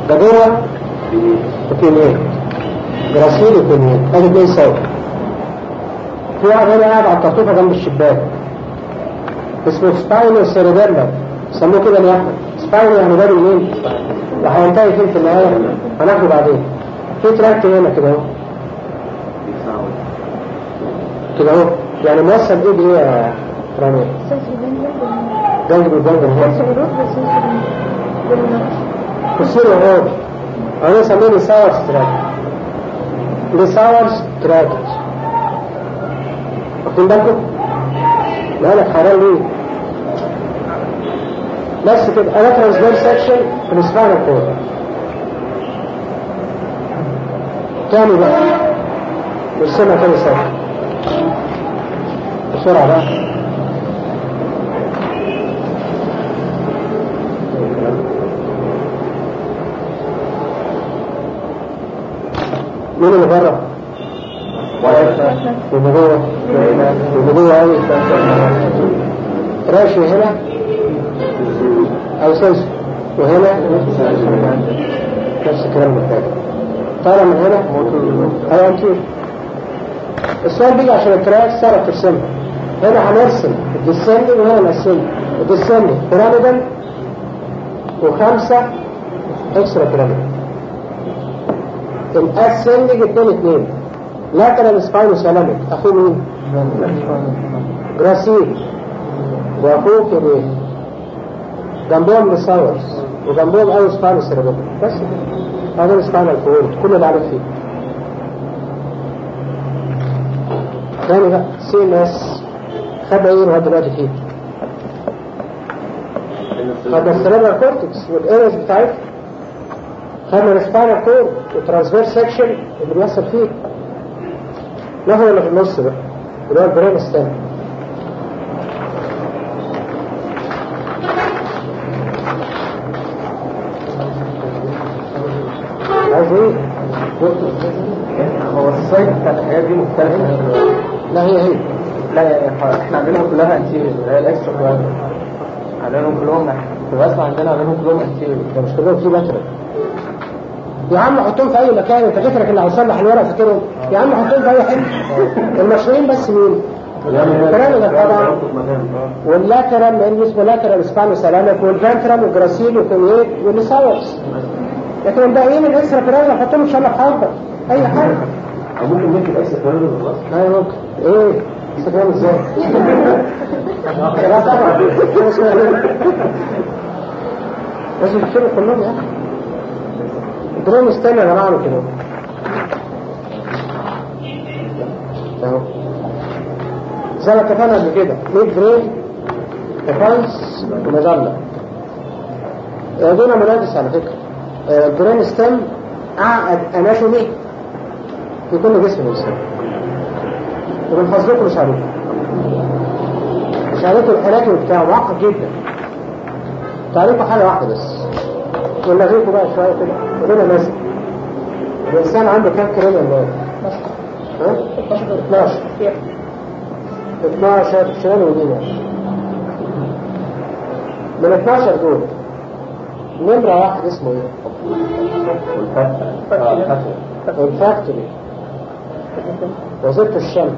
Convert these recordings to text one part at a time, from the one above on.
ده جوه وكيمياء جراسيل وكيمياء ادي اتنين سوا في واحد هنا قاعد على التطوفه جنب الشباك اسمه سباينو سيريبيلر سموه كده يا احمد سباينو يعني بادئ منين؟ وهينتهي فين في النهايه؟ هناخده بعدين في تراكت هنا كده اهو كده اهو يعني موصل ايه بايه يا رامي؟ جنب الجنب هنا كسير اهو انا سميه لساورز تراكت لساورز تراكت واخدين بالكم؟ مالك حرام ليه؟ بس كده انا ترانسفير سكشن في الاسبانيا كود تاني بقى نرسمها تاني سوا بسرعة بقى مين اللي بره؟ واللي جوه واللي جوه قوي راشي هنا او سلسل وهنا نفس الكلام محتاج طالع من هنا هي انتير السؤال بيجي عشان التراك تعرف ترسمها هنا هنرسم الديسندي وهنا الاسندي الديسندي بيراميدال وخمسة اكسترا بيراميدال الاسندي اتنين اتنين لاترال سباينو سلامك اخوه مين؟ جراسيل واخوه كبير جنبهم الساورز وجنبهم اي سباينو سيربيلم بس كده هذا السباينال كورد كل اللي عارف فيه تاني بقى سي ام اس خدنا ايه لغايه دلوقتي فيه؟ خدنا السيربيلر كورتكس والايرز بتاعتها خدنا السباينال كورد والترانسفير سكشن اللي بيحصل فيه ناخد اللي في النص بقى اللي هو البرين ستان عايز ايه؟ هو السايت بتاع الحاجات دي مختلفة لا هي هي لا يعني احنا عندنا كلها انتيريور اللي هي الاكسترا كوادر عندنا كلهم في الرسم عندنا عندنا كلهم انتيريور ده مش كلهم في لاترال يا عم حطهم في اي مكان انت فكرك اللي هيصلح الورق فاكرهم يا عم حطهم في اي حته المشهورين بس مين؟ البرامج طبعا واللاترال لان اسمه لاترال سبانو سلامك والفانترال والجراسيل والكويت والساورس لكن الباقيين الاكسترا بيراميد حطهم ان شاء الله في حاجه اي حاجه او ممكن نكتب اكسترا بيراميد خلاص ايوه ممكن ايه استخدام ازاي؟ لا طبعا لازم تشيلوا كلهم يا اخي الدرون استنى يا جماعه كده اهو زي ما اتفقنا قبل كده ميد برين ديفانس ومظله دول منافس على فكره آه، البرين ستيم اعقد اناتومي في كل جسم الانسان ومن فضلكم مش عليكم مش عليكم الاناتومي بتاعه معقد جدا تعرفوا حاجه واحده بس ونلغيكم بقى شويه كده ولنا ماسك الانسان عنده كام كريمه النار؟ ها؟ 12 12 شمال ويمين من 12 دول نمرة واحد اسمه ايه؟ الفاكتوري وظيفة الشم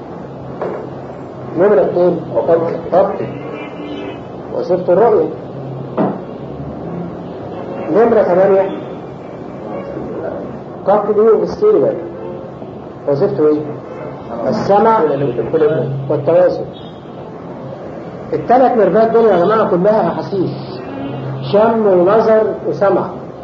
نمرة اثنين اوبتي وظيفة الرؤية نمرة ثمانية كوكليو وستيريال وظيفته ايه؟ السمع والتواصل الثلاث نرفات دول يا جماعة كلها أحاسيس شم ونظر وسمع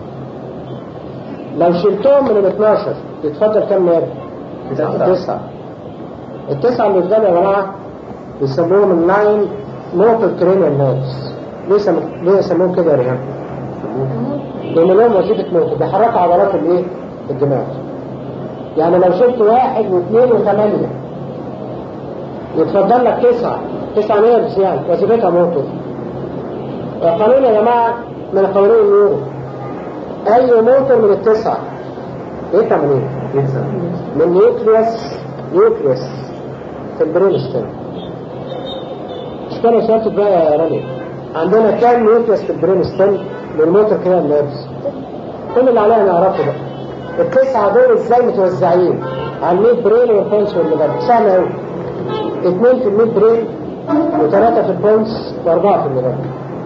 لو شلتهم من ال 12 يتفضل كم نرف؟ تسعة التسعة اللي قدام يا جماعة بيسموهم الناين موتور كرينيال نيرفز ليه سمو... ليه يسموهم كده يا ريهام؟ لأن لهم وظيفة موتور بيحركوا عضلات الايه؟ الدماغ يعني لو شلت واحد واثنين وثمانية يتفضل لك تسعة تسعة نيرفز يعني وظيفتها موتور قانون يا جماعة من قانون النيورو أي موتور من التسعة يطلع من ايه؟ من نيوكليوس نيوكليوس في البرين ستيم مش كان سألت بقى يا رامي عندنا كام نيوكليوس في البرين ستيم للموتور كده النيرفز كل اللي علينا نعرفه بقى التسعة دول ازاي متوزعين على الميد برين والبونس والليفر سهل قوي اثنين في الميد برين وثلاثة في البونس واربعة في الليفر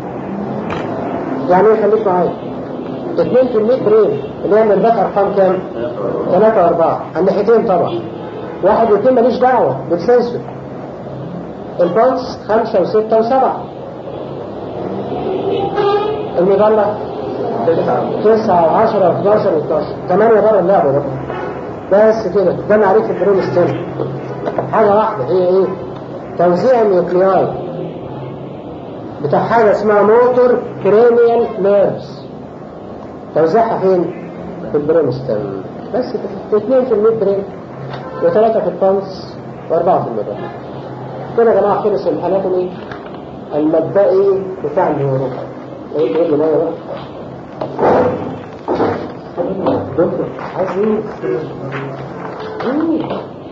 يعني ايه خليك معايا اثنين في الميد برين اللي هي من ارقام كام؟ ثلاثة واربعة على الناحيتين طبعا واحد واثنين ماليش دعوة بالسنسور البونس خمسة وستة وسبعة المظلة تسعة وعشرة وحداشر واتناشر ثمانية بره اللعبة بقى بس كده ده معرفة البرين ستيم حاجة واحدة هي ايه توزيع النيوكلياي بتاع حاجة اسمها موتور كرينيال نيرفز توزيعها فين؟ في البرين ستيم بس كده اثنين في الميد برين وثلاثة في البانس واربعة في الميدان كده يا جماعة خلص الاناتومي المبدئي بتاع النيورو ايه تقول لي ميه بقى دكتور عايز ايه؟ ايه؟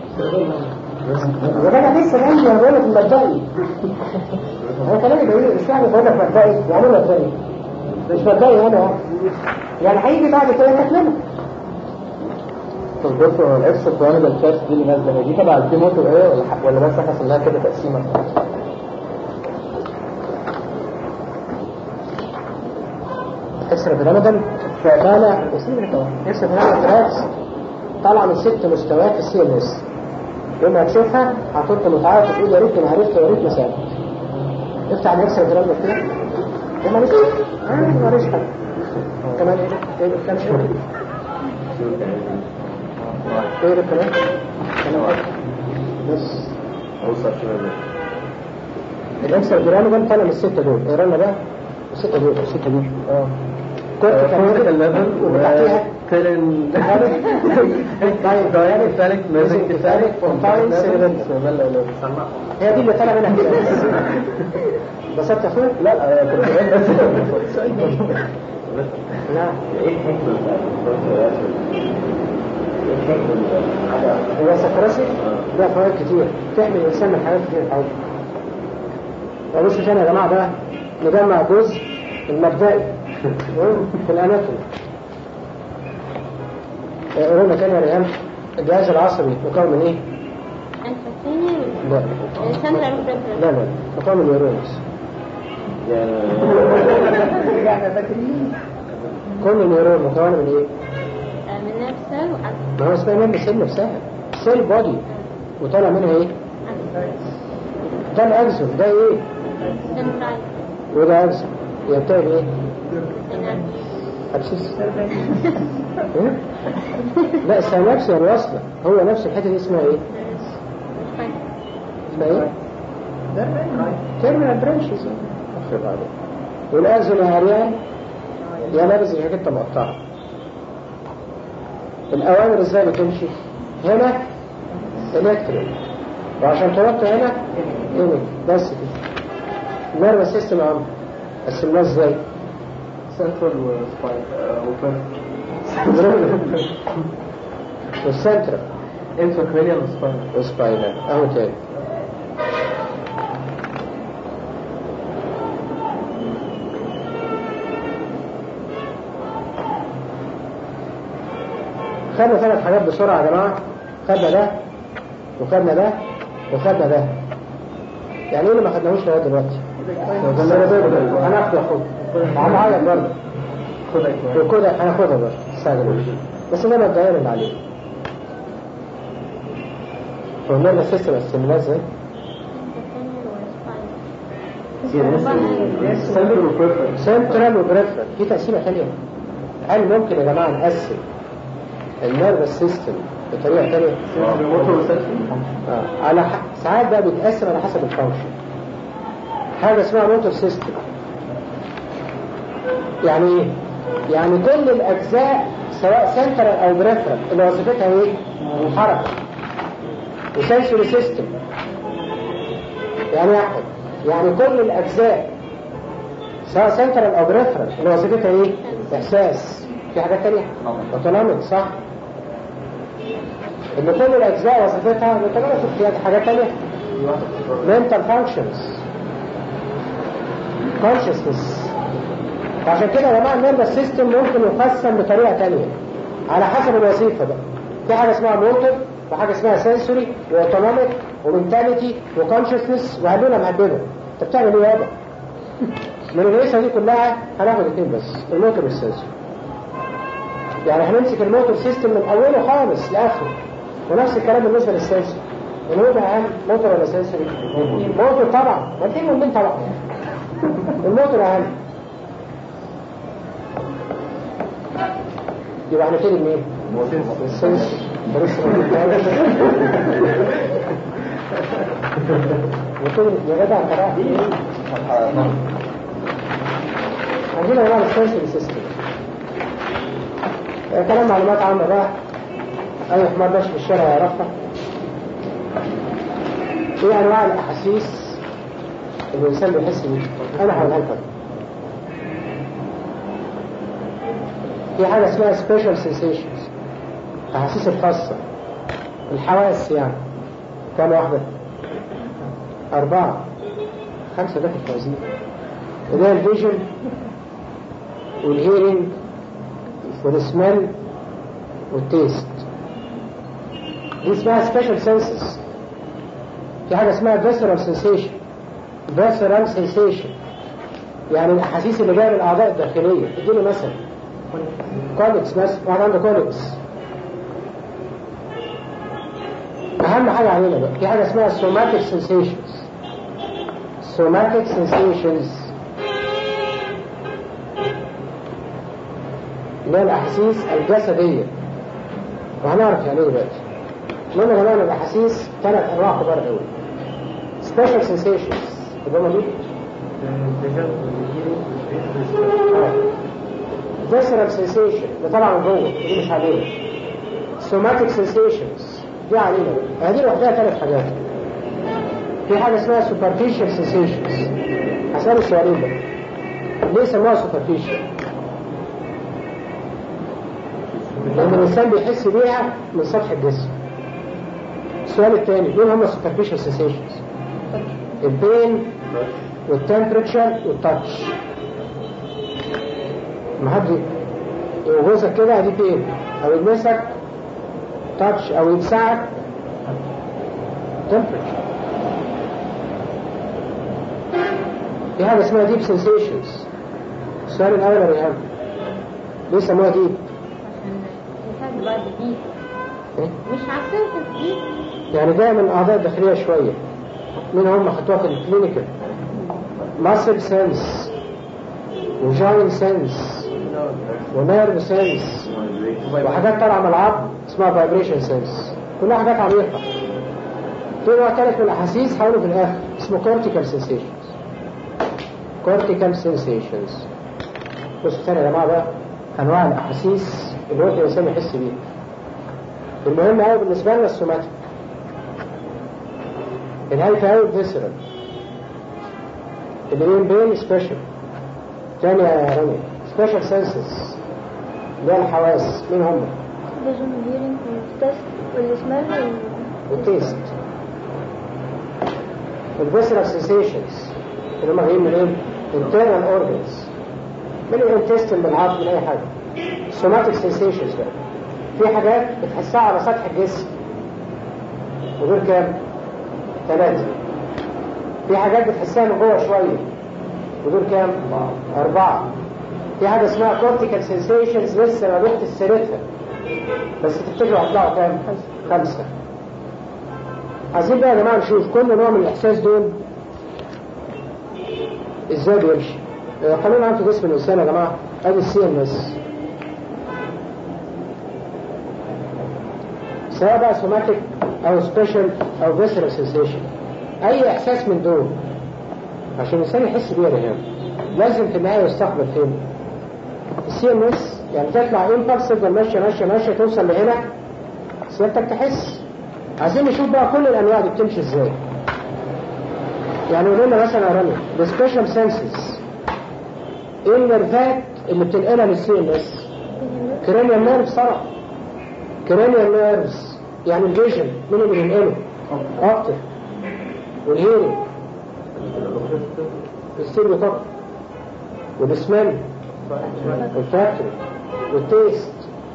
يا جدع لسه جاي انا بقول لك المبدئي انا كلامي جميل مش يعني بقول لك مبدئي يعني ايه مبدئي مش مبدئي انا يعني يعني هيجي بعد كده تكلمك طب دكتور الاكس بيراميدال شارت دي اللي نازله دي تبع الكيموتو ايه ولا ح- ولا بس احنا سميناها كده تقسيمه اسر بيراميدال طالع اسر بيراميدال تراكس طالع من ست مستويات في السي ام اس يوم ما تشوفها هتحط متعارف تقول يا ريت ما عرفت يا ريت ما سالت افتح الاكسر بيراميدال كده ده ماليش اه ماليش حاجه كمان ايه ده؟ ايه ده كام شهر ايه ده كمان كلام واحد. بس اوصل شويه الاكسر بيراميدال طالع من السته دول اقرا لنا بقى السته دول السته دول اه كورتيكال كورتيكال ليفل وتحتيها وكيلن دايركت فالك ميزنج فالك فونتاين سيريبيلم هي دي اللي طالع منها كده بسطت يا اخويا؟ لا أنا كنت قايل بس لا ايه حكمة الكورتيكال ايه حكمة حاجة هو سكراسي لها فوائد كتير تحمي الانسان من حاجات كتير قوي ملوش تاني يا جماعه بقى نجمع جزء المبدئي في الاناتومي قولنا تاني يا ريهام الجهاز العصبي مكون من ايه؟ الفاتيني لا والسنترال لا لا مكون من نيورونز كل نيورون مكون من ايه؟ من نفسه ما هو اسمها نمل سيل نفسها سيل بودي وطالع منها ايه؟ ده الاكسون ده ايه؟ سنترال وده اكسون يبتدي بايه؟ ابسيس إيه؟ لا السينابس هي الوصلة هو نفس الحتة دي اسمها ايه؟ اسمها ايه؟ تيرمينال برانشز اخر بعض والاكسون يا عريان يا لابس جاكيتة مقطعة الأوامر ازاي بتمشي؟ هنا الكترون وعشان تنط هنا ايمج بس كده النيرفس سيستم عم قسمناه ازاي؟ سنترال وسباين والسنترال انتركرينيال وسباين وسباينال اهو تاني خدنا ثلاث حاجات بسرعة يا جماعة خدنا ده وخدنا ده وخدنا ده يعني ايه اللي ما خدناهوش لغاية دلوقتي؟ هناخده يا اخويا هنعيط برضه خدها كمان وكده هناخدها برضه استعجلوش بس ده مبدئيا اللي عليه قلنا لنا السيستم قسمناه ازاي؟ سنترال وبريفرنس سنترال وبريفرال في تقسيمة ثانية هل ممكن يا جماعة نقسم النيرفس سيستم بطريقة ثانية؟ موتور وسنترال آه. على ح... ساعات بقى بيتقسم على حسب الفانكشن حاجة اسمها موتور سيستم يعني ايه؟ يعني كل الأجزاء سواء سنترال أو بريفرال اللي وظيفتها ايه؟ الحركة وسنسوري سيستم يعني واحد يعني كل الأجزاء سواء سنترال أو بريفرال اللي وظيفتها ايه؟ إحساس في حاجات تانية؟ اوتونوميك صح؟ ان كل الاجزاء وظيفتها متناسق في حاجات تانية mental functions consciousness عشان كده يا جماعه النيرفس سيستم ممكن يقسم بطريقه ثانيه على حسب الوظيفه بقى في حاجه اسمها موتور وحاجه اسمها سنسوري واوتونوميك ومنتاليتي وكونشسنس وهدول مهدده انت بتعمل ايه يابا؟ من الرئيسه دي كلها هناخد اثنين بس الموتور والسنسوري يعني هنمسك الموتور سيستم من اوله خالص لاخره ونفس الكلام بالنسبه للسنسوري الموتور اهم موتور ولا سنسوري؟ موتور طبعا ما الاثنين مهمين طبعا الموتور اهم يبقى هنبتدي بمين؟ السنسوري نبتدي يا جدع قراءة عندنا نوع السنسوري سيستم كلام معلومات عامة بقى أي حمار ماشي في الشارع يعرفها ايه أنواع الأحاسيس اللي الإنسان بيحس بيها أنا هقولها لكم في حاجة اسمها special sensations الأحاسيس الخاصة الحواس يعني كم واحدة؟ أربعة خمسة ده في التوزيع اللي هي الفيجن والهيرنج والسمال والتيست دي اسمها سبيشال سنسز في حاجة اسمها visceral sensation visceral sensation يعني الأحاسيس اللي جاية من الأعضاء الداخلية اديني مثلا كوليكس مثلا واحد عنده كوليكس أهم حاجة علينا بقى في حاجة اسمها somatic sensations somatic sensations اللي هي الأحاسيس الجسدية وهنعرف يعني ايه دلوقتي المهم يا جماعة الأحاسيس ثلاث أنواع كبار قوي special sensations اللي هم دي visceral sensation ده طبعا جوه دي مش علينا somatic sensations دي علينا بقى هذه لوحدها ثلاث حاجات في حاجة اسمها superficial sensations هسأل السؤالين ده ليه سموها superficial؟ لأن الإنسان بيحس بيها من سطح الجسم السؤال الثاني مين هم superficial sensations؟ البين والتمبريتشر والتاتش ما حد يغوصك كده دي بين او يلمسك تاتش او يلسعك تمبريتشر في حاجه اسمها ديب سنسيشنز السؤال الاول يا ريهام ليه سموها ديب؟ عشان بعد دي إيه؟ مش عارفين تسديد يعني جايه من الاعضاء الداخليه شويه مين هم خدوها في الكلينيكال ماسل سنس وجاين سنس ونيرف سنس وحاجات طالعه من العظم اسمها فايبريشن سنس كلها حاجات عميقه في نوع ثالث من الاحاسيس هقوله في الاخر اسمه كورتيكال سنسيشنز كورتيكال سنسيشنز بصوا تاني يا جماعه بقى انواع الاحاسيس اللي ممكن الانسان يحس بيها المهم قوي بالنسبه لنا السوماتيك الهايفا قوي الفيسرال اللي بين بين سبيشال تاني يا رامي سبيشال سنسز اللي هي الحواس مين هم؟ فيجن هيرنج والتست والسمال والتيست الفيسرال سنسيشنز اللي هم جايين منين؟ internal organs من الانتستين بالعظم من اي حاجه somatic sensations بقى في حاجات بتحسها على سطح الجسم ودول كام؟ ثلاثة في حاجات بتحسها من جوه شوية ودول كام؟ أربعة في حاجة اسمها كورتيكال سنسيشنز لسه ما بنت سيرتها بس تفتكروا هيطلعوا كام؟ خمسة عايزين بقى يا جماعة نشوف كل نوع من الإحساس دول إزاي بيمشي آه، قانون عام في جسم الإنسان يا جماعة أدي السي ام اس سواء بقى سوماتيك او سبيشال او فيسرال سنسيشن اي احساس من دول عشان الانسان يحس بيه يا ريهام لازم في النهايه يستقبل فين؟ السي ام اس يعني تطلع امبلس تفضل ماشيه ماشيه ماشيه توصل لهنا سيادتك تحس عايزين نشوف بقى كل الانواع دي بتمشي ازاي يعني قول لنا مثلا يا رامي السبيشال سنسز ايه النرفات اللي بتنقلها للسي ام اس؟ كرينيال نيرف صراحه كرينيال نيرفز يعني الفيجن مين اللي بينقله؟ اكتر والهيرنج السيرو طبعا والسمال والفاكتوري والتيست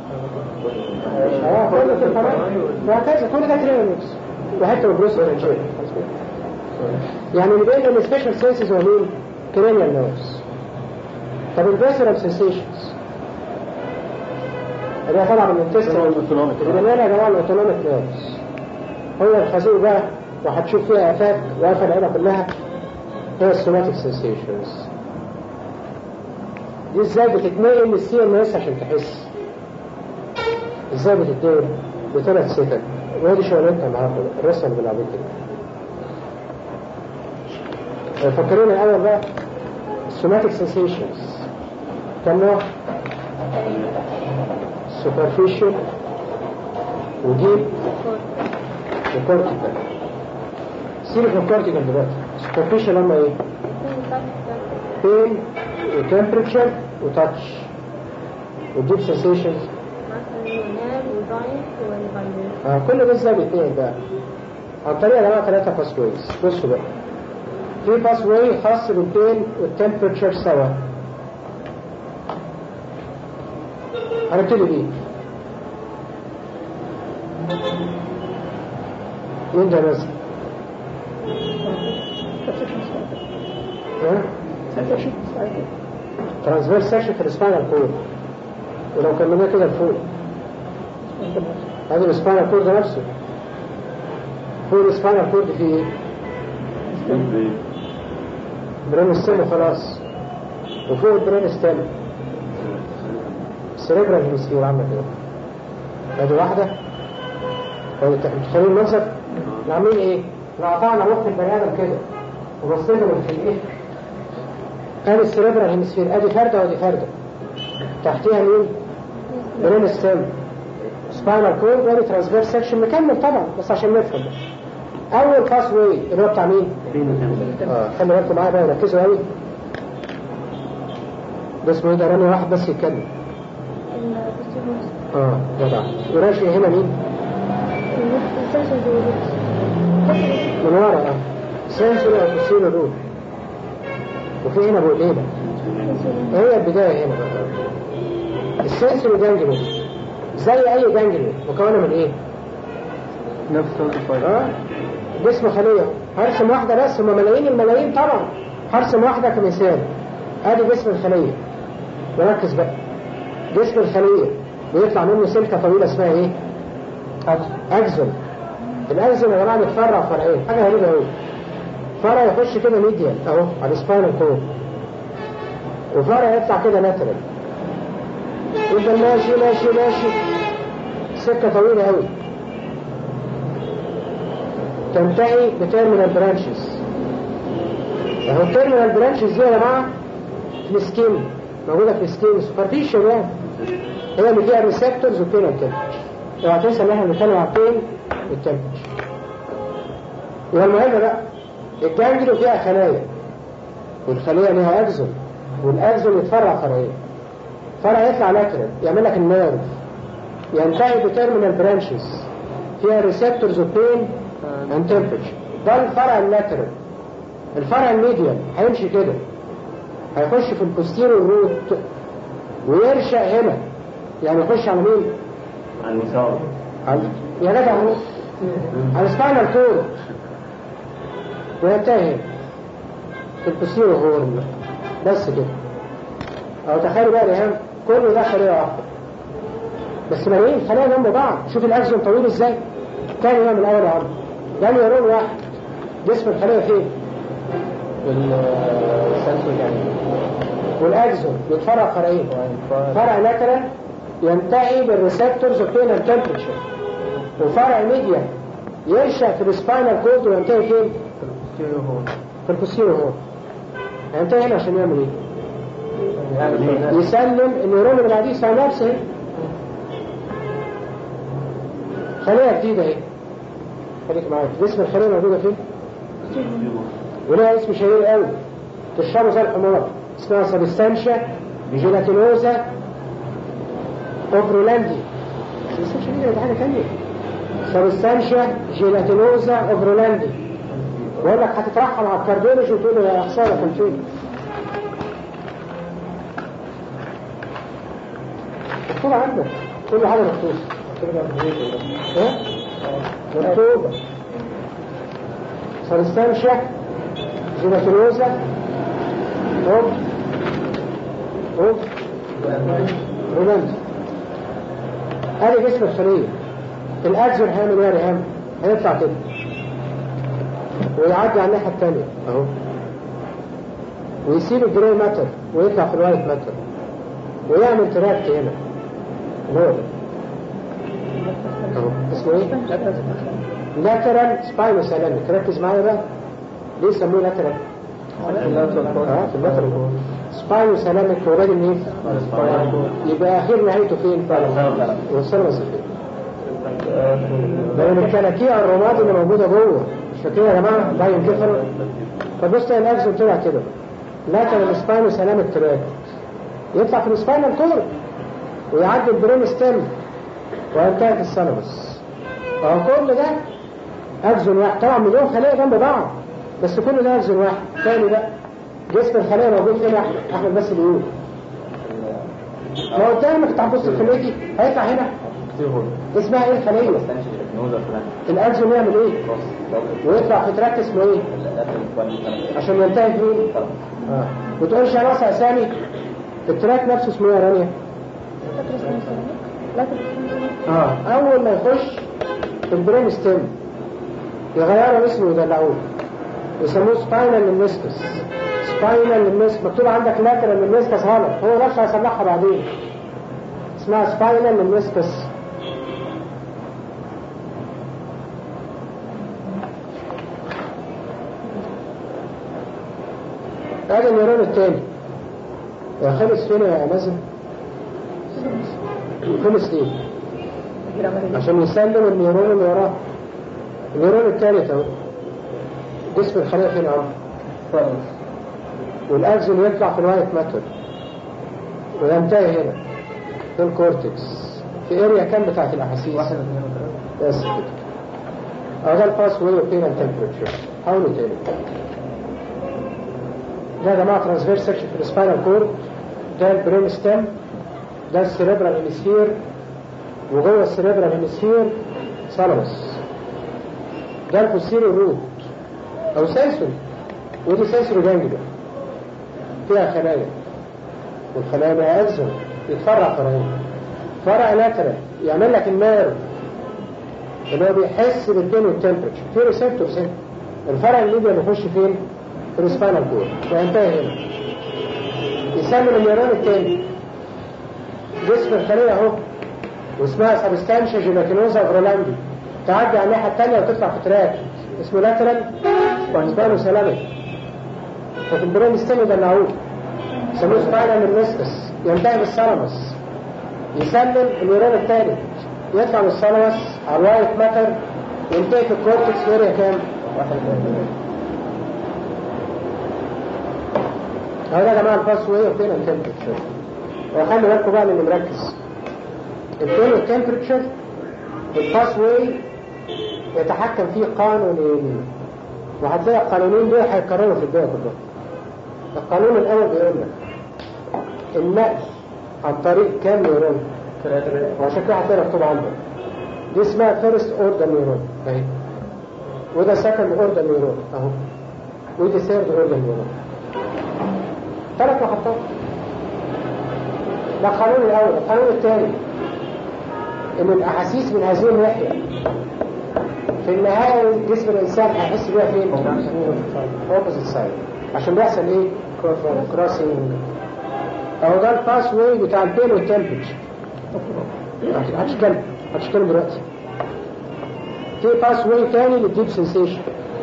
اه كل ده الحرام وهكذا كل ده كريمنكس وحتى البروس والانجيل يعني اللي بين السبيشال سينسز هو مين؟ كرينيال نيرفز طب الفيسرال سنسيشنز اللي هي طالعه من الانتستين اللي بنقول يا جماعه الاوتونوميك نيرفز هو الخازوق بقى وهتشوف فيها افاك واقفه العيله كلها هي السوماتيك سنسيشنز دي ازاي بتتنقل من السي ام اس عشان تحس ازاي بتتنقل بثلاث سكك وادي شغلتنا النهارده الرسم اللي بنلعبها كده فكرين الاول بقى السوماتيك سنسيشنز كم نوع؟ سوبرفيشال وديب وكورتيكال سيبك من الكورتيكال دلوقتي سوبرفيشال هم ايه؟ بين وتمبريتشر وتاتش والديب سنسيشنز آه كل ده ازاي بيتنقل بقى عن طريق يا جماعه ثلاثه باس ويز بصوا بقى في باس واي خاص بالبين والتمبريتشر سوا هنبتدي بيه مين ده مثلا؟ ها؟ ترانسفيرس سيكشن في السباينال كورد ولو كملناه كده لفوق هذا السباينال كورد نفسه فوق السباينال كورد فيه ايه؟ برين ستيم خلاص وفوق البرين ستيم السريبرال هيمسفير عامله كده ادي واحده طيب متخيلين المنظر؟ احنا عاملين ايه؟ احنا قطعنا مخ البني ادم كده وبصينا من في الايه؟ ادي السريبرال هيمسفير ادي فرده وادي فرده تحتيها مين؟ برين ستيم سباينال كورد وادي ترانسفيرس سكشن مكمل طبعا بس عشان نفهم اول باس واي اللي هو بتاع مين؟ اه خلي بالكم معايا بقى وركزوا قوي ده اسمه ايه ده رامي واحد بس يتكلم اه جدع وراشي هنا مين؟ من ورا اه سنسوري او بوسيرو رول وفي هنا بقليبة هي البداية هنا بقى السنسوري جانجلو زي اي جانجلو مكونة من ايه؟ نفس اه جسم خلية هرسم واحدة بس هم ملايين الملايين طبعا هرسم واحدة كمثال ادي جسم الخلية وركز بقى جسم الخلية بيطلع منه سلكة طويلة اسمها ايه؟ اكزون الاكزون يا جماعة بيتفرع فرعين حاجة غريبة قوي فرع يخش كده ميديال اهو على السباينال كورد وفرع يطلع كده لاترال يفضل ماشي ماشي ماشي سكة طويلة قوي تنتهي بتيرمينال برانشز اهو التيرمينال برانشز دي يا جماعه في السكين موجوده في السكين سوبرفيشال يعني هي اللي فيها الريسبتورز والبين والتمبرتشر اوعى تنسى ان احنا بنتكلم عن البين والتمبرتشر يبقى المهم بقى الجانجلو فيها خلايا والخليه ليها اكزون والاكزون يتفرع فرعين فرع يطلع لاترال يعمل لك النيرف ينتهي بتيرمينال برانشز فيها ريسبتورز وبين and temperature ده الفرع اللاترال الفرع الميديال هيمشي كده هيخش في البوستيريور روت ويرشق هنا يعني يخش على مين؟ على اليسار على يا جدع اهو على سباينال كورد وينتهي هنا في البوستيريور هورن بس كده او تخيلوا بقى ريهام كل ده خليه واحده بس ملايين خلايا جنب بعض شوف الاكزون طويل ازاي تاني يوم الاول يا عم ده نيرون واحد جسم الخلية فين؟ والسنسور يعني والاكزون بيتفرع فرعين فرع لاترال ينتهي بالريسبتورز وبين التمبرتشر وفرع ميديا يرشق في السباينال كورد وينتهي فين؟ في البوستيريور هون هينتهي هنا عشان يعمل ايه؟ يسلم النيرون اللي بعديه ساينابس اهي خلية جديدة اهي خليك معايا جسم الخلية موجودة فين؟ ولها اسم شهير قوي تشربه زي الحمار اسمها سبستانشا جيلاتينوزا اوفرولاندي اسم شهير ده حاجة تانية سبستانشا جيلاتينوزا اوفرولاندي بقول لك هتترحم على الكارديولوجي وتقول له يا خسارة كان فين مكتوب عندك كل حاجة مكتوبة ايه؟ مكتوبة سبستانشيا جيناتولوزا اوف اوف رومانز ادي جسم الخلية الاكزون هيعمل ايه يا ريهام؟ هيطلع كده ويعدي على الناحية التانية اهو ويسيب الجراي ماتر ويطلع في الوايت ماتر ويعمل تراكت هنا هو ده اهو اسمه ايه؟ لاترال سباينو سالاميك ركز معايا بقى ليه سموه لاترال؟ اه في اللاترال سباينو سالاميك هو بادئ منين؟ يبقى اخر نهايته فين؟ والسلمس فين؟ لان الكلاكيع الرماد اللي موجوده جوه مش فاكرين يا جماعه باين كفر فبص تلاقي الاكسون طلع كده لاترال سباينو سالاميك تراك يطلع في السباينال كورد ويعدي البرين ستيم وينتهي في السلبس فهو كل ده اكزون واحد طبعا مليون خليه جنب بعض بس كل ده اكزون واحد تاني بقى جسم الخليه موجود فين يا احمد احمد بس اللي يقول ما قدامك انت هتبص الخليه دي هيطلع هنا اسمها ايه الخليه الاكزون يعمل ايه ويطلع في تراك اسمه ايه عشان ينتهي فين اه وتقولش يا ناس اسامي التراك نفسه اسمه ايه يا رانيا اه اول ما يخش في البرين ستيم يغيروا اسمه ويدلعوه يسموه سباينال للمسكس سباينال للمسكس مكتوب عندك لاترال للمسكس غلط هو نفسه هيصلحها بعدين اسمها سباينال للمسكس ادي النيرون التاني خلص فين يا مازن؟ خلص ليه؟ عشان يسلم النيرون اللي وراه النيرون الثالث اهو جسم الخلية فين اهو والاكزون يطلع في الوايت ماتر وينتهي هنا في الكورتكس في اريا كام بتاعت الاحاسيس؟ واحد اثنين وثلاثة بس كده اه ده الباس واي اوف بين تمبرتشر حاولوا تاني ده يا جماعه ترانسفير سكشن في السباينال كورد ده البرين ستيم ده السيريبرال هيمسفير وجوه السيريبرال هيمسفير سالاموس ده البوستيريور روت او سنسوري ودي سنسوري جانجليا فيها خلايا والخلايا بقى اكزون يتفرع فرعين فرع لاترال يعمل لك النيرف اللي هو بيحس بالبين والتمبرتشر في ريسبتورز هنا الفرع الليبيا بيخش فين؟ في السباينال كورد وينتهي هنا يسمي النيران التاني جسم الخلية اهو واسمها سبستانشيا جيلاتينوزا اورولاندي تعدي على الناحية التانية وتطلع في تراك اسمه لاترال سباينو سلامي ففي البرين ستيم يدلعوه يسموه سباينال المسكس ينتهي بالسلامس يسلم النيران التالت يطلع من السلامس على الوايت ماتر ينتهي في الكورتكس اريا كام؟ هذا يا جماعه الباس واي وفين التمبرتشر وخلي بالكم بقى من اللي مركز الفين والتمبرتشر الباس واي يتحكم فيه قانونين وهتلاقي القانونين دول هيتكرروا في الدنيا كلها القانون الاول بيقول لك النقل عن طريق كام نيرون وعشان كده هتلاقي مكتوب عندك دي اسمها فيرست اوردر نيرون اهي وده سكند اوردر نيرون اهو ودي ثيرد اوردر نيرون ثلاث محطات ده القانون الاول القانون الثاني ان الاحاسيس من هذه الناحيه في النهايه جسم الانسان هيحس بيها فين؟ اوبوزيت سايد عشان بيحصل ايه؟ كروسنج اهو ده الباس واي بتاع البين والتمبرتشر هتتكلم هتتكلم دلوقتي في باس واي تاني للديب سنسيشن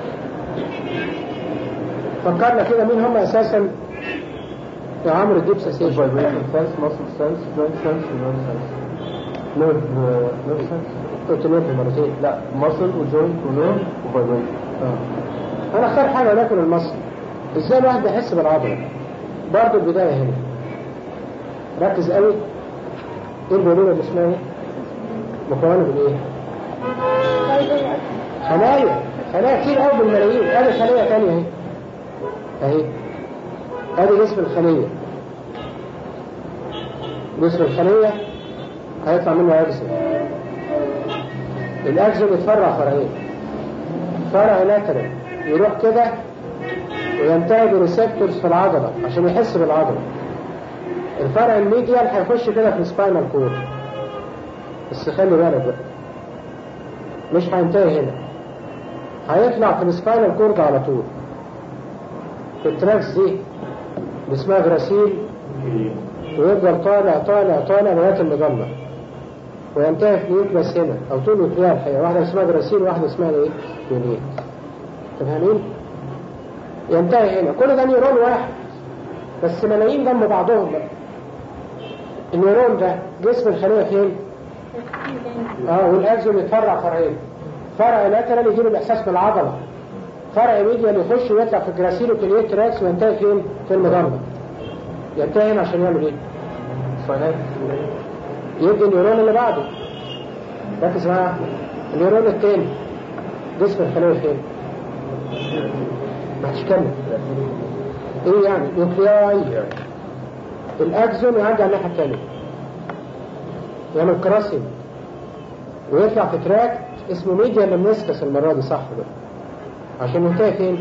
فكرنا كده مين هم اساسا يا عمرو الديب سنسيشن vibration sense, muscle sense, joint sense, nerve sense. Nerve, uh, nerve sense. قلت له مرتين لا muscle وجوينت ونيرف وفايبريشن. اه انا اختار حاجه ولكن المصل ازاي الواحد بيحس بالعضله برضه البدايه هنا ركز قوي ايه البولونه اللي اسمها ايه؟ مكونه من ايه؟ خلايا خلايا كتير قوي بالملايين ادي خليه ثانيه اهي اهي ادي جسم الخليه جسم الخليه هيطلع منه اكزون الاكزون يتفرع فرعين فرع لاترال يروح كده وينتهي بريسبتورز في العضلة عشان يحس بالعضلة الفرع الميديال هيخش كده في السباينال كورد بس خلي بالك بقى مش هينتهي هنا هيطلع في السباينال كورد على طول في التراكس دي اللي اسمها غراسيل ويفضل طالع طالع طالع لغايه المجمع وينتهي في نيوكلاس هنا او طول نيوكليا الحقيقه واحده اسمها غراسيل وواحده اسمها ايه؟ يونيت فاهمين؟ ينتهي هنا كل ده نيرون واحد بس ملايين جنب بعضهم بقى النيرون ده جسم الخليه فين؟ اه والاكزون يتفرع فرعين فرع لاترال يجيب الاحساس بالعضله فرع ميديال يخش ويطلع في الجراسيل وكليات تراكس وينتهي فين؟ في المجمع ينتهي هنا عشان يعمل ايه؟ فاينانس يدي النيرون اللي بعده ركز معايا النيرون التاني جسم الخليه فين؟ ما هتكمل ايه يعني نيوكلياي الاكزون يعدي على الناحيه الثانيه يعمل كراسنج ويطلع في تراك اسمه ميديا لمنسكس المره دي صح بقى عشان ينتهي فين؟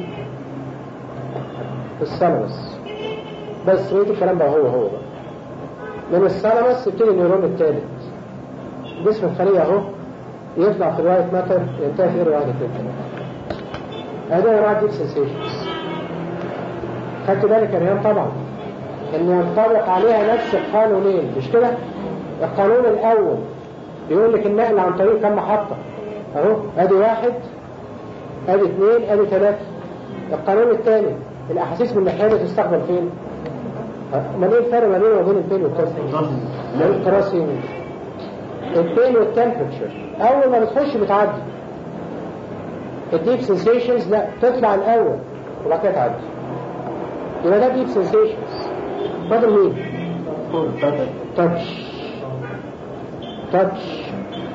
في الثالاموس بس بقيت الكلام بقى هو هو بقى من الثالاموس يبتدي النيرون الثالث جسم الخليه اهو يطلع في الوايت ماتر ينتهي في اير واحد اثنين ثلاثه هذا انواع ديب سنسيشنز خدت بالك يا ريان طبعا ان ينطبق عليها نفس القانونين مش كده القانون الاول بيقول لك النقل عن طريق كم محطه اهو ادي واحد ادي اثنين ادي ثلاثه القانون الثاني الاحاسيس من الناحيه دي تستقبل فين امال ايه الفرق ما بينه وبين البين والكراسي الكراسي البين والتمبرتشر اول ما بتخش بتعدي الديب سنسيشنز لا تطلع الاول وبعد كده تعدي يبقى ده ديب سنسيشنز فاضل مين؟ تاتش تاتش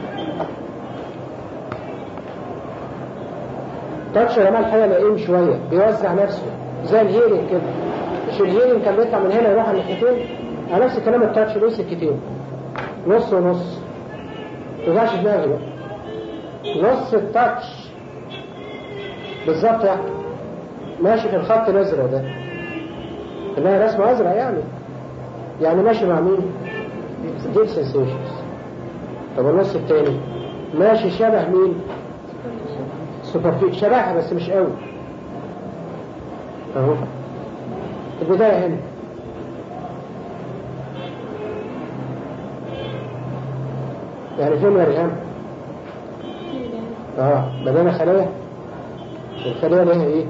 تاتش يا جماعه الحقيقه لئيم شويه بيوزع نفسه زي الهيرنج كده مش الهيرنج كان بيطلع من هنا يروح على الناحيتين على نفس الكلام التاتش له سكتين نص ونص ما توجعش دماغي بقى نص التاتش بالظبط يعني ماشي في الخط الازرق ده اللي هي رسمه ازرق يعني يعني ماشي مع مين؟ ديب سنسيشنز طب النص التاني ماشي شبه مين؟ سوبرفي شبهها بس مش قوي اهو البداية هنا يعني فين يا ريهام؟ اه بدأنا خلايا الخلية ليها ايه؟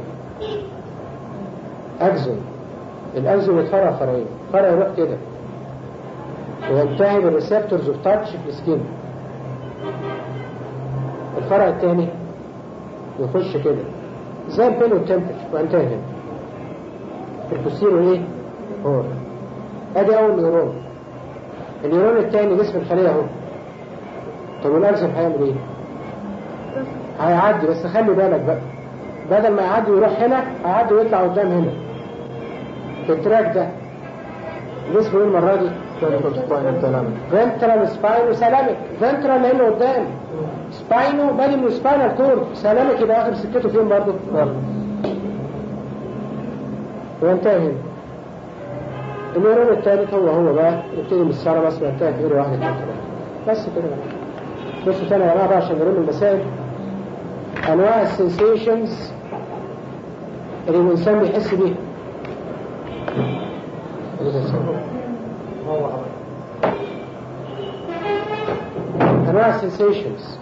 أجزم الأجزم يتفرع فرعين فرع يروح كده وينتهي بالريسبتورز اوف تاتش في السكين الفرع الثاني يخش كده زي البين والتمبرتش وينتهي هنا في البوستيرو ايه؟ هور ادي اول نيورون النيورون الثاني جسم الخلية اهو طب والأجزم هيعمل ايه؟ هيعدي بس خلي بالك بقى بدل ما يعدي ويروح هنا هيعدي ويطلع قدام هنا في التراك ده الاسم ايه المرة دي؟ فنترال سباينو سلامك فنترال لانه قدام سباينو بادي من سباينال كورد سلامك يبقى اخر سكته فين برضه؟ وينتهي هنا النيرون الثالث هو هو بقى يبتدي من السارة بس وينتهي في ايرو واحد اثنين ثلاثة بس كده بقى بصوا تاني يا جماعة بقى عشان نلم المسائل انواع السنسيشنز اللي الانسان بيحس بيها انواع السنسيشنز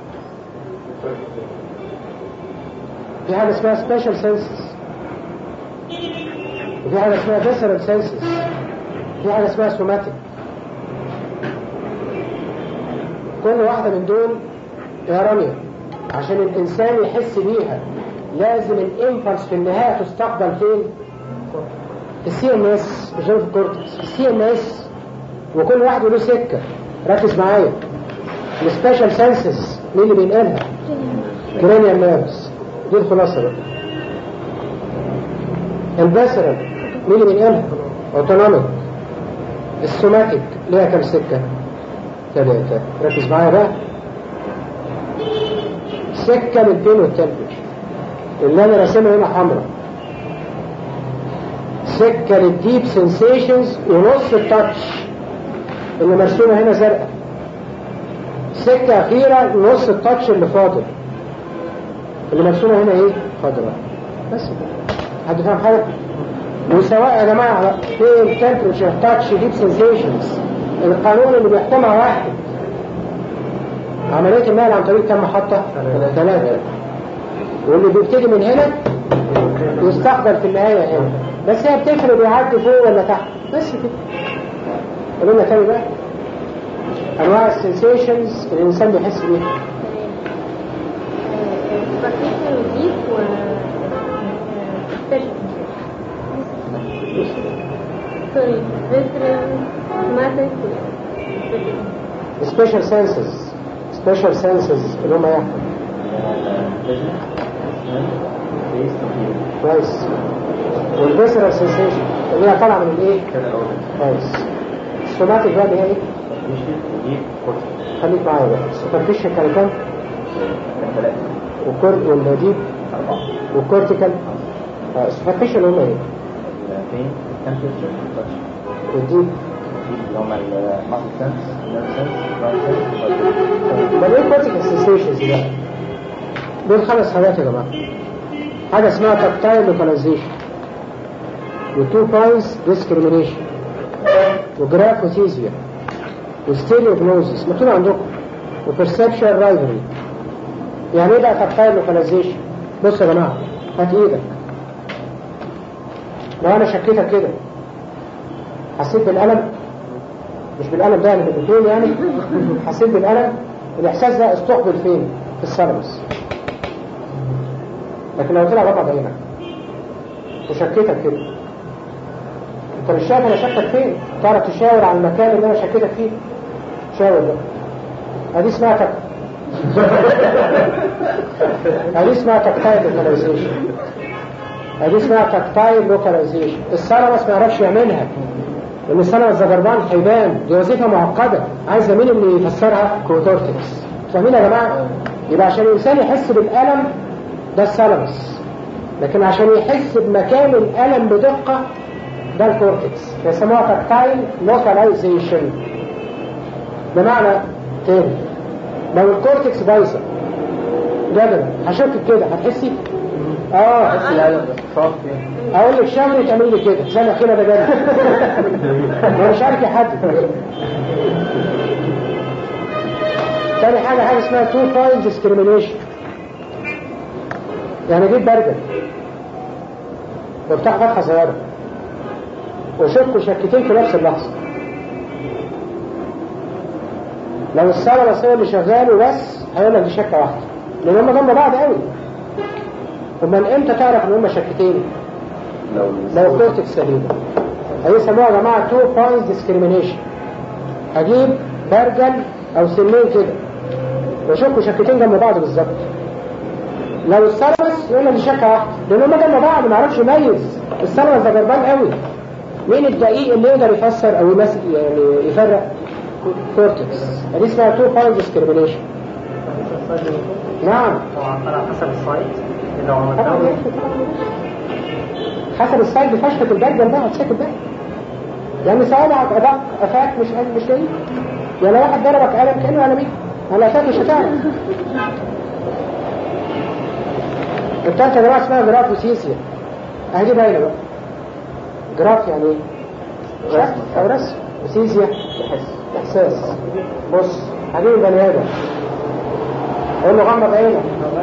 في حاجه اسمها سبيشال سنسز وفي حاجه اسمها فيسرال سنسز في حاجه اسمها سوماتيك كل واحده من دول يا راميه عشان الإنسان يحس بيها لازم الإمبلس في النهاية تستقبل فين؟ في السي ام اس مش في الكورتكس في السي ام اس وكل واحد له سكة ركز معايا السبيشال سنسز مين اللي بينقلها؟ كرينيال نيرفز دي الخلاصة بقى الباسرال مين اللي بينقلها؟ اوتونوميك السوماتيك ليها كام سكة؟ ثلاثة ركز معايا بقى سكة للبين والتمبريتشر اللي انا راسمها هنا حمراء سكة للديب سنسيشنز ونص التاتش اللي مرسومة هنا زرقاء سكة أخيرة نص التاتش اللي فاضل اللي مرسومة هنا ايه خضراء بس كده حد فاهم حاجة وسواء يا جماعة بين تمبريتشر تاتش ديب سنسيشنز القانون اللي بيحكمها واحد عملية النقل عن طريق كم محطة؟ ثلاثة واللي بيبتدي من هنا يستقبل في النهاية هنا بس هي بتفرق بيعدي فوق ولا تحت بس كده قولوا لنا تاني بقى انواع السنسيشنز اللي الانسان بيحس بيها superficial deep و سوري visceral somatic سبيشال سنسز سبيشال سنسز اللي هم ايه كويس والفيسرال سنسيشن اللي هي طالعه من الايه كويس السوماتيك بقى اللي هي ايه خليك معايا بقى السوبرفيشال كان كام والكور والديب والكورتيكال السوبرفيشال هم ايه والديب ده ايه كورتيكال سنسيشنز ده دول خمس حاجات يا جماعه حاجه اسمها تكتايل لوكاليزيشن وتو باينز ديسكريميشن وجرافوتيزيا وستيريوجنوزيس مكتوب عندكم وبرسبشن رايفري يعني ايه بقى تكتايل لوكاليزيشن بص يا جماعه هات ايدك لو انا شكيتك كده حسيت بالالم مش بالالم ده يعني بالدكتور يعني حسيت بالالم الاحساس ده استقبل فين في السيرفس لكن لو طلع بقى عينك وشكيتك كده انت مش شايف انا شكك فين تعرف تشاور على المكان اللي انا شكيتك فيه شاور بقى ادي اسمها تك ادي اسمها تكتايل لوكاليزيشن ادي اسمها تكتايل لوكاليزيشن السلمس ما يعرفش يعملها لان السلمس زجربان حيبان دي وظيفه معقده عايزه مين اللي يفسرها كورتكس فاهمين يا جماعه يبقى عشان الانسان يحس بالالم ده السلمس لكن عشان يحس بمكان الالم بدقه ده الكورتكس بيسموها تكتايل لوكاليزيشن بمعنى تاني لو الكورتكس بايظه جدل هشوفك كده هتحسي اه بس الألم صافي اقول لك شاوري تعمل لي كده زي ما كده ده جدل انا مش عارف حد تاني حاجه حاجه اسمها تو بوينت ديسكريميشن يعني جيب برجل وافتح فتحه صغيره وشك شكتين في نفس اللحظه لو السنه بس هو اللي شغال وبس هيقول لك دي شكه واحده لان هم جنب بعض قوي امال امتى تعرف ان هم شكتين لو الكورتكس سليمه هيسموها يا جماعه تو بوينت ديسكريميشن اجيب برجل او سنين كده واشك شكتين جنب بعض بالظبط لو السلمس يقول لك دي شكه واحده لان هم جنب بعض ما يعرفش يميز السلمس ده جربان قوي مين الدقيق اللي يقدر يفسر او يمس يعني يفرق كورتكس دي اسمها تو بوينت ديسكريميشن نعم على حسب السايت لو طبعاً عملناه يفرق طبعاً. حسب السايد فشخة البرجل ده هتشكل ده لأن سوابعك أدق أفاك مش مش جاي يعني لو واحد ضربك قلم كأنه قلمين على أفاك مش هتعرف التالتة يا جماعة اسمها جراف وسيسيا أهي دي باينة بقى جراف يعني ايه؟ رسم أو رسم وسيسيا إحساس بص هجيب البني آدم أقول له غمض عينك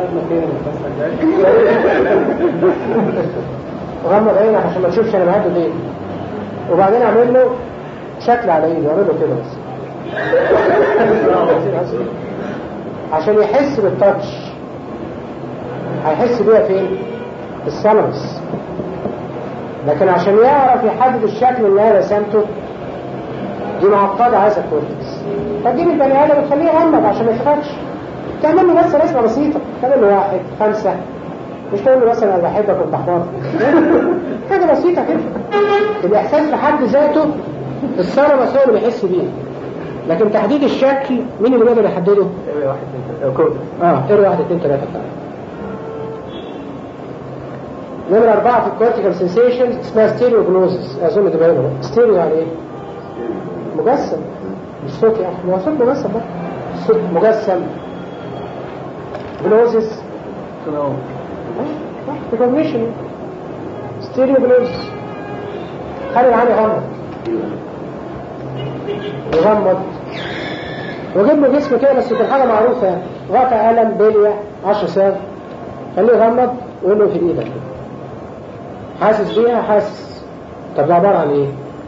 غمض عينك عشان ما تشوفش انا بهدد ايه وبعدين اعمل له شكل على ايده اعمل له كده بس عشان يحس بالتاتش هيحس بيها فين؟ في السلمس لكن عشان يعرف يحدد الشكل اللي انا رسمته دي معقده عايزه كورتكس فتجيب البني ادم وتخليه يغمض عشان ما يخافش تعمل له بس رسمه بسيطه تعمل له واحد خمسه مش تقول له مثلا انا بحبك وانت حمار حاجه بسيطه كده الاحساس في حد ذاته السلمس هو اللي بيحس بيه لكن تحديد الشكل مين اللي بيقدر يحدده؟ ايه واحد اتنين كود اه اري واحد اتنين تلاتة بتاعنا نمرة أربعة في الكورتيكال سنسيشنز اسمها ستيريوجنوزس أظن ده باينه ستيريو يعني إيه؟ مجسم مش صوت يعني ما هو صوت مجسم بقى صوت مجسم جنوزس ريكوجنيشن ستيريوجنوزس خلي العين يغمض يغمض وجيب له جسم كده بس تكون حاجة معروفة يعني غطى قلم بلية 10 ساغ خليه يغمض ويقول له في ايدك كده. حاسس بيها حاسس طب ده عبارة عن ايه؟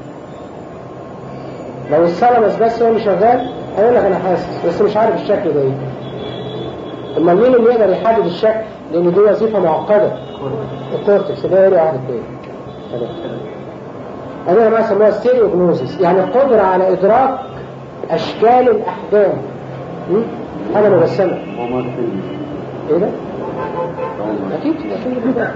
لو السلمس بس هو اللي شغال هيقول لك انا حاسس بس مش عارف الشكل ده ايه امال مين اللي يقدر يحدد الشكل لان دي وظيفة معقدة الكورتكس ده يقري واحد اتنين هذه ما سموها ستيريوجنوزيس يعني القدرة على إدراك أشكال الأحجام م? حاجة مجسمة هو ما تفهم إيه ده؟ أكيد أكيد كده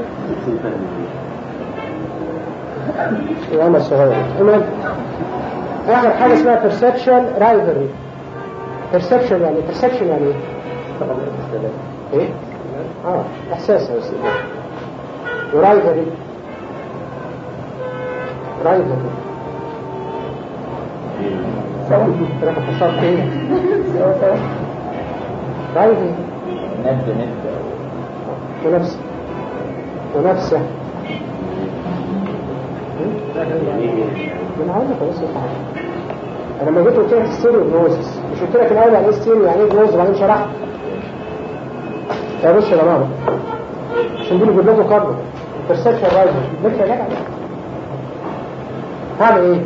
العمر الصغير المهم آخر حاجة اسمها perception rivalry perception يعني perception يعني إيه؟ إيه؟ آه إحساس بس ورايفري رايفري أنا فصلت إيه؟ رايفري ند ند منافسة منافسة من هقول لك بس تعالى انا لما جيت قلت لك ستيريو جنوزس مش قلت لك الاول يعني ايه ستيريو يعني ايه جنوز وبعدين شرحت يا بص يا جماعه عشان دول يجيب لكم قبل البرسبشن رايزر لك يا جدع هعمل ايه؟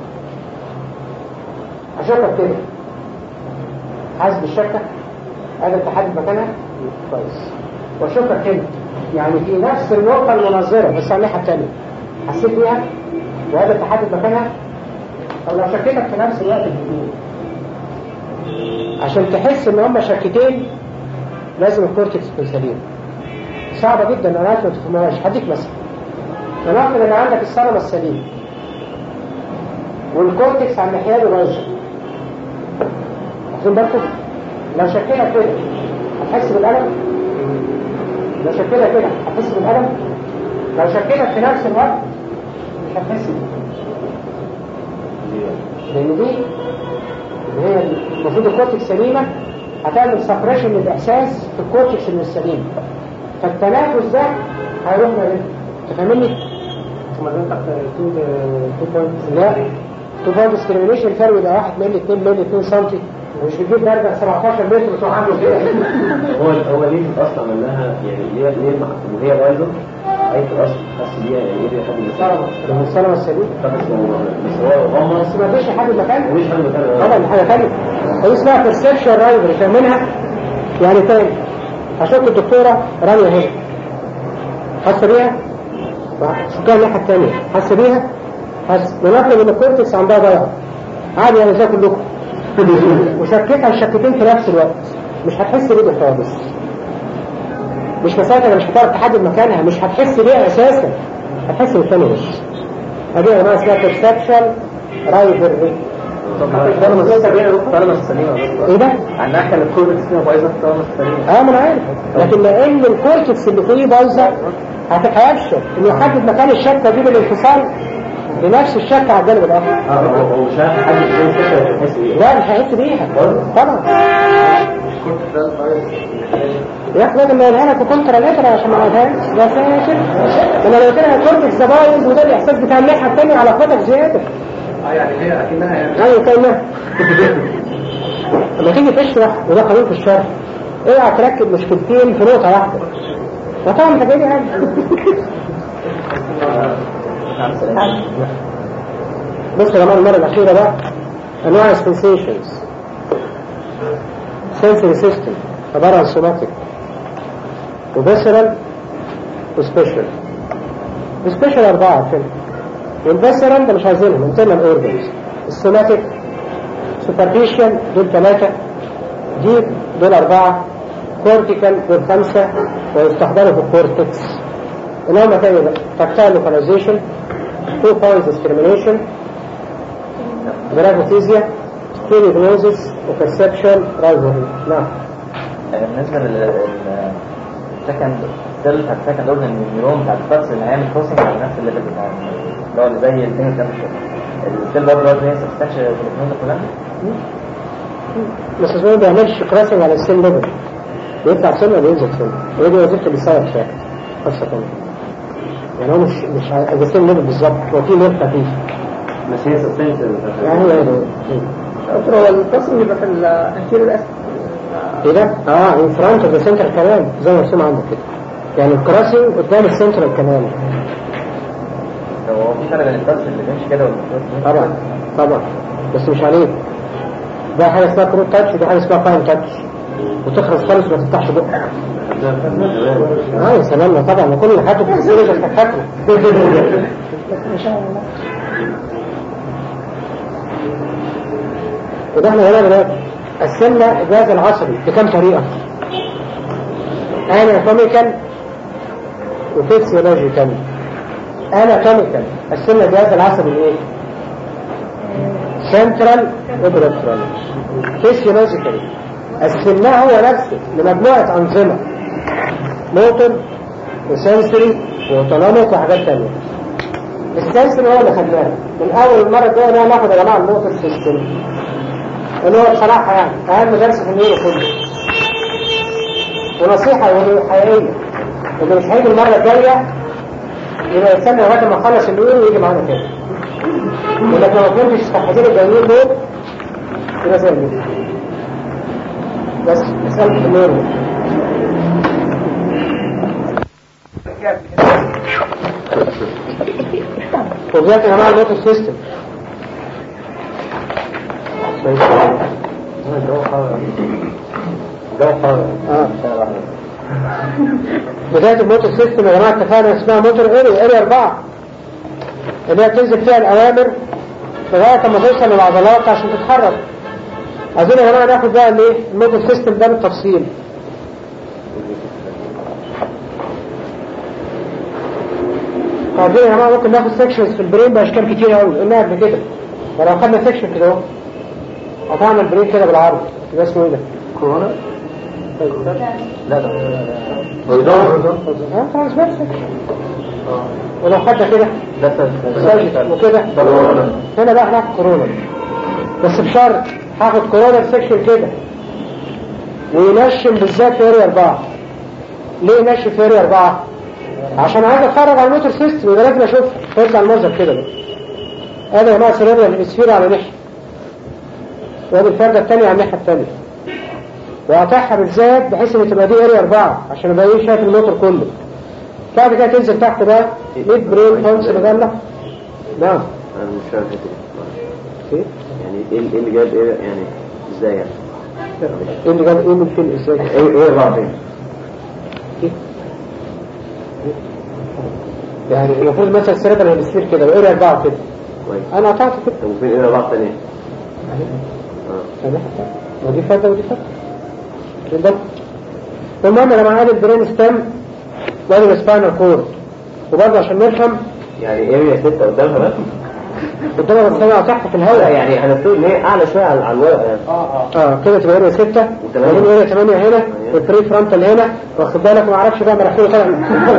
اشكك كده حاسس بالشكه قادر تحدد مكانها كويس واشكك كده يعني في نفس النقطه المنظره بس على الناحيه الثانيه حسيت بيها وقادر تحدد مكانها طب لو شكيتك في نفس الوقت الاثنين عشان تحس ان هما شكتين لازم الكورتكس يكون سليم صعبة جدا انا عارف ما تفهمهاش هديك مثلا ننقل ان عندك السلم السليم والكورتكس على الناحية دي راجع واخدين بالكم؟ لو شكينا كده هتحس بالألم؟ لو شكينا كده هتحس بالألم؟ لو شكينا في نفس الوقت مش هتحس بيه لان دي اللي هي المفروض الكورتكس سليمه هتعمل سبريشن للاحساس في الكورتكس اللي مش سليم فالتنافس ده هيروح ما بينهم انت فاهمني؟ ثم ده تحت 2 بوينت لا تو بوينت ديسكريميشن الفرق يبقى 1 مللي 2 مللي 2 سم مش بتجيب درجه 17 متر وتروح عامله كده هو هو ليه اصلا انها يعني ليه ليه مع- وهي بايظه اي في الاصل حاسس بيها يعني ايه بيحب لما السلمه السليم بس هو بس هو غمض بس ما فيش حد مكانه مش حد مكان طبعا دي حاجه ثانيه هي اسمها بيرسبشن رايفري فاهمينها يعني تاني عشان الدكتوره رانيا هنا حاسه بيها شكلها الناحيه الثانيه حاسه بيها حاسه بنفرض ان الكورتكس عندها ضياع عادي يعني زي كلكم وشكتها الشكتين في نفس الوقت مش هتحس بيه خالص مش مسافه مش هتعرف تحدد مكانها مش هتحس بيها اساسا هتحس بالثانيه بس هذه يا جماعه اسمها بيرسبشن رايفري طالما السليمة طالما السليمة بس ايه ده؟ على الناحية اللي الكورتكس فيها بايظة طالما السليمة اه ما انا عارف لكن لان الكورتكس اللي فيه بايظه هتتهيأ انه يحدد مكان الشكه دي بالانفصال لنفس الشكه على الجانب الاخر اه هو هو مش عارف حد يكون فكره يحس بيه لا مش هيحس بيها طبعا يا اخي لازم اقولها لك وكنت رجعت عشان ما اقولهاش يا ساتر انا لو قلت لها الكورتكس ده بايظ وده الاحساس بتاع الناحيه الثانيه على اخواتك زياده اه يعني هي اكنها يعني ايوه كانها لما تيجي تشرح وده قانون في الشرح اوعى تركب مشكلتين في نقطه واحده وطبعا انت جاي يعني بص يا جماعه المره الاخيره بقى انواع السنسيشنز sensory سيستم عباره عن سوماتيك وفيسرال وسبيشال السبيشال اربعه عارفين والفيسرال ده مش عايزينهم internal اورجنز السوماتيك سوبرفيشال دول ثلاثه ديب دول اربعه كورتيكال دول خمسه ويستحضروا في الكورتكس اللي هم تاني بقى تكتايل لوكاليزيشن تو بوينت ديسكريميشن جرافيتيزيا ستيريوجنوزيس وبرسبشن رايفري نعم بالنسبة لل سكند سيل بتاع السكند اوردر النيورون بتاع الفاكس اللي هيعمل كروسنج على نفس الليفل بتاع اللي هو اللي زي الفينجر كابشر السيل برضه برضه هي سبستانشال الكلام ده كلها بس ما بيعملش كراسنج على السن ليفل بيطلع سن ولا ينزل سن هي دي وظيفه السايد تراك خاصه يعني هو مش مش على السن ليفل بالظبط هو في نير خفيف بس هي سبستانشال يعني هو هو التصل يبقى في الانتيريور اسف ايه ده؟ اه ان فرونت اوف ذا سنتر كمان زي ما مرسوم عندك كده يعني الكراسنج قدام السنترال كمان هو في فرق بين التصل اللي بيمشي كده والتصل طبعا طبعا بس مش عليه ده حاجه اسمها كروت تاتش ودي حاجه اسمها فاين تاتش وتخرج خالص ما تفتحش بقك اه يا سلام طبعا وكل اللي حاطه في السيريز انت فاكره وده احنا هنا دلوقتي قسمنا الجهاز العصبي بكم طريقه اناتوميكال وفيسيولوجيكال اناتوميكال قسمنا الجهاز العصبي لايه؟ سنترال وبريفرال فيسيولوجيكالي قسمناه هو نفسه لمجموعه انظمه موتور وسنسوري واوتونوميك وحاجات تانية السنسوري هو اللي خدناه من اول المره الجايه بقى ناخد يا جماعه الموتور سيستم اللي هو بصراحه يعني اهم درس في النيورو كله ونصيحه حقيقيه اللي مش هيجي المره الجايه يبقى يستنى لغايه ما اخلص النيورو ويجي معانا تاني ولكن لو ما كنتش الصفحتين الجايين دول يبقى زي النيورو بس اسالك في النيورو وبذلك يا جماعه الموتور سيستم بداية الموتور سيستم يا جماعة اتفقنا اسمها موتور اريا اريا اربعة اللي هي بتنزل فيها الأوامر لغاية ما توصل للعضلات عشان تتحرك عايزين يا جماعة ناخد بقى الايه الموتور سيستم ده بالتفصيل عايزين يا جماعة ممكن ناخد سيكشنز في البرين بأشكال كتير قوي قلنا قبل كده فلو خدنا سيكشن كده اهو قطعنا البرين كده بالعرض يبقى اسمه ايه ده؟ كورونا لا لا اه خلاص بس ولو خدنا كده ده سيرجيكال وكده هنا بقى هناخد كورونا بس بشرط هاخد كورونا سيكشن كده وينشم بالذات في اريا اربعة ليه ينشم في اريا اربعة؟ عشان عايز اتفرج على الموتور سيستم يبقى لازم اشوف فيطلع المنظر كده بقى ادي يا جماعه سيريبرال هيمسفير على ناحيه وادي الفردة الثانية على الناحية الثانية وقطعها بالذات بحيث ان تبقى دي اريا اربعة عشان يبقى ايه شايف الموتور كله بعد كده تنزل تحت بقى ميد برين فونس مجلة نعم انا مش فاهم الحته دي ايه يعني ايه إيه اللي جاب ايه يعني ازاي يعني ايه اللي جاب ايه من فين ازاي ايه ايه الرابع إيه؟ يعني المفروض مثلا السيريبرال هيمسفير كده واريا اربعة كده كويس انا قطعت كده طب وفين ايه الرابع تاني اه ودي فاتة ودي فاتة بالضبط المهم لما عاد البرين ستام وادي السباينال كورد وبرضه عشان نفهم يعني اريا ستة قدامها بس قدامها بس انا تحت في لا الهواء يعني هنفترض ان هي اعلى شويه على على الورق يعني اه كده تبقى اريا ستة وتمانية. وبعدين اريا ثمانية هنا والبري فرونتال هنا واخد بالك ما اعرفش بقى مناخيره طبعا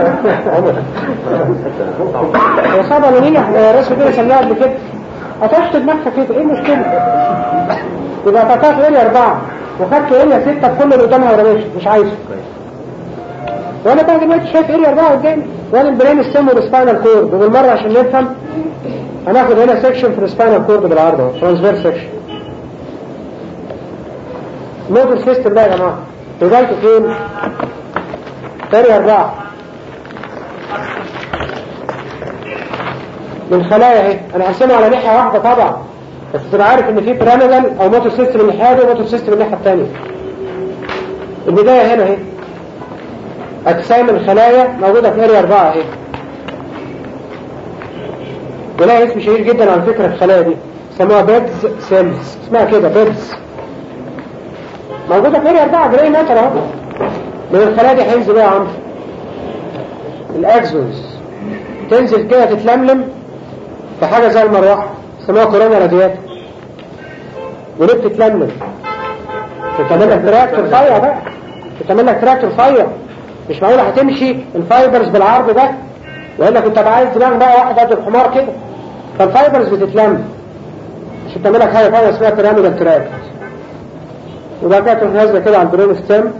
هي صعبة ولا نيجي رسم كده سميها قبل كده قطعت دماغها كده ايه المشكلة؟ يبقى قطعت اريا اربعة وخدت اريا ستة بكل اللي قدامها ورميش مش عايزه وانا بقى دلوقتي شايف اريا اربعة قدامي وانا البرين ستيم والسباينال كورد وبالمرة عشان نفهم هناخد هنا سيكشن في السباينال كورد بالعرض اهو ترانسفير سيكشن موتور سيستم ده يا جماعة بدايته فين؟ اريا اربعة من خلايا اهي انا هرسمها على ناحية واحدة طبعا بس تبقى عارف ان في بيراميدال او موتور سيستم الناحية دي وموتور سيستم الناحية الثانية البداية هنا اهي اجسام الخلايا موجودة في اريا اربعة اهي ولها اسم شهير جدا على فكرة الخلايا دي سموها بيدز سيلز اسمها كده بيدز موجودة في اريا اربعة جراي ماتر اهو من الخلايا دي هينزل ايه يا عمرو الاكزونز تنزل كده تتلملم في حاجة زي المروحة اسمها كورونا راديات وليه بتتلمم بتعمل لك تراك رفيع بقى بتعمل لك تراك رفيع مش معقول هتمشي الفايبرز بالعرض ده والا كنت ابقى عايز دماغ بقى واحد قد الحمار كده فالفايبرز بتتلم عشان تعمل لك حاجه ثانيه اسمها بيراميدال تراك وبعد كده تروح نازله كده على البرين ستيم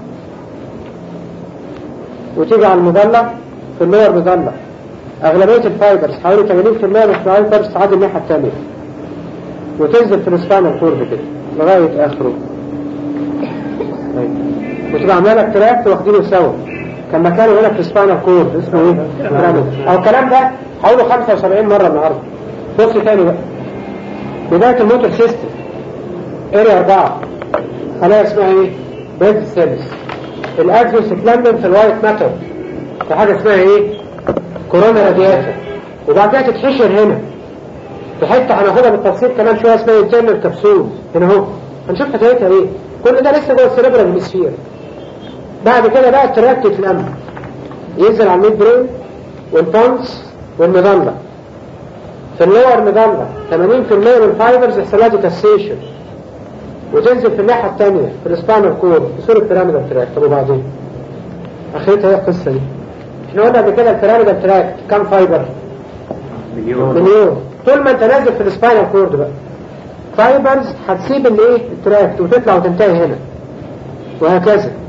وتيجي على المضلع في اللور مضلع اغلبيه الفايبرز حوالي 80% من الفايبرز تعدي الناحيه الثانيه وتنزل في السباينال كورد كده لغايه اخره طيب. وتبقى عامله لك تراك واخدينه سوا كان مكانه هنا في السباينال كورد اسمه ايه؟ بيراميد او الكلام ده هقوله 75 مره النهارده بص تاني بقى بدايه الموتور سيستم اريا 4 خلايا اسمها ايه؟ بيد سيلز الاكزوس كلاندن في الوايت ماتر في حاجه اسمها ايه؟ كورونا رادياتر وبعد كده تتحشر هنا في حته هناخدها بالتفصيل كمان شويه اسمها انترنال كبسول هنا اهو هنشوف حكايتها ايه كل ده لسه جوه السيربرال هيمسفير بعد كده بقى التراك تتلم ينزل على الميد برين والبونس والمظله في اللور مظله 80% من الفايبرز يحصل لها ديكاسيشن وتنزل في الناحيه الثانيه في السباينال كور في صوره بيراميدال تراك طب وبعدين اخرتها ايه القصه دي احنا قلنا قبل كده البيراميدال تراك كام فايبر مليون مليون طول ما انت نازل في السباينال كورد بقى فايبرز هتسيب الايه التراك وتطلع وتنتهي هنا وهكذا